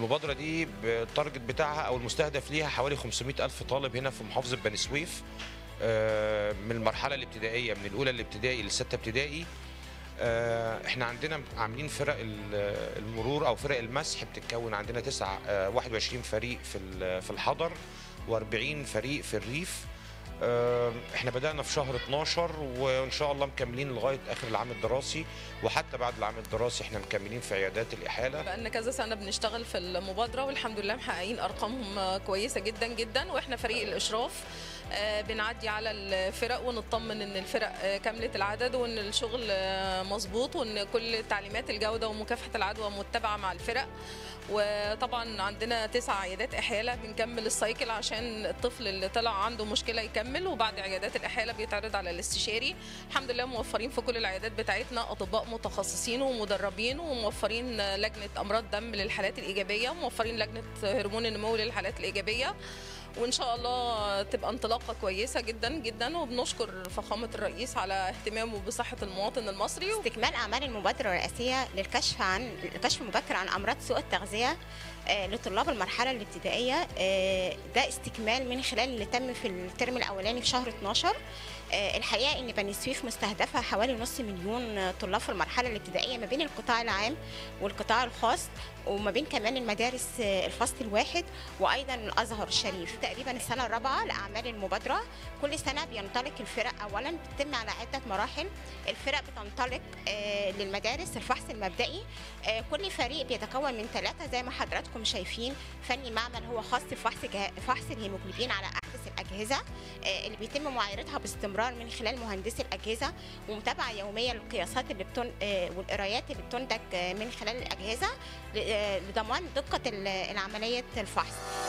المبادرة دي التارجت بتاعها أو المستهدف ليها حوالي 500 ألف طالب هنا في محافظة بني سويف آه، من المرحلة الابتدائية من الأولى الابتدائي للستة ابتدائي آه، احنا عندنا عاملين فرق ال- المرور او فرق المسح بتتكون عندنا تسعة آه، 21 فريق في ال- في الحضر و40 فريق في الريف آه، احنا بدأنا في شهر 12 وان شاء الله مكملين لغاية اخر العام الدراسي وحتى بعد العام الدراسي احنا مكملين في عيادات الإحالة بقالنا كذا سنه بنشتغل في المبادره والحمد لله محققين ارقامهم كويسه جدا جدا واحنا فريق الاشراف آه، بنعدي على الفرق ونطمن ان الفرق آه، كامله العدد وان الشغل آه، مظبوط وان كل تعليمات الجوده ومكافحه العدوى متبعه مع الفرق وطبعا عندنا تسع عيادات احاله بنكمل السايكل عشان الطفل اللي طلع عنده مشكله يكمل وبعد عيادات الاحاله بيتعرض على الاستشاري الحمد لله موفرين في كل العيادات بتاعتنا اطباء متخصصين ومدربين وموفرين لجنه امراض دم للحالات الايجابيه وموفرين لجنه هرمون النمو للحالات الايجابيه وان شاء الله تبقى انطلاقه كويسه جدا جدا وبنشكر فخامه الرئيس على اهتمامه بصحه المواطن المصري استكمال اعمال المبادره الرئاسيه للكشف عن الكشف المبكر عن امراض سوء التغذيه آه، لطلاب المرحله الابتدائيه آه، ده استكمال من خلال اللي تم في الترم الاولاني في شهر 12 آه، الحقيقه ان بني سويف مستهدفه حوالي نص مليون آه، طلاب في المرحله الابتدائيه ما بين القطاع العام والقطاع الخاص وما بين كمان المدارس آه، الفصل الواحد وايضا الازهر الشريف تقريبا السنه الرابعه لاعمال المبادره كل سنه بينطلق الفرق اولا بتتم على عده مراحل الفرق بتنطلق آه، للمدارس الفحص المبدئي آه، كل فريق بيتكون من ثلاثه زي ما حضراتكم شايفين فني معمل هو خاص بفحص جه- فحص الهيموجلوبين على احدث الاجهزه آه، اللي بيتم معايرتها باستمرار من خلال مهندسي الاجهزه ومتابعه يوميه للقياسات اللي بتن آه، والقرايات اللي بتنتج آه، من خلال الاجهزه ل- آه، لضمان دقه ال- العمليه الفحص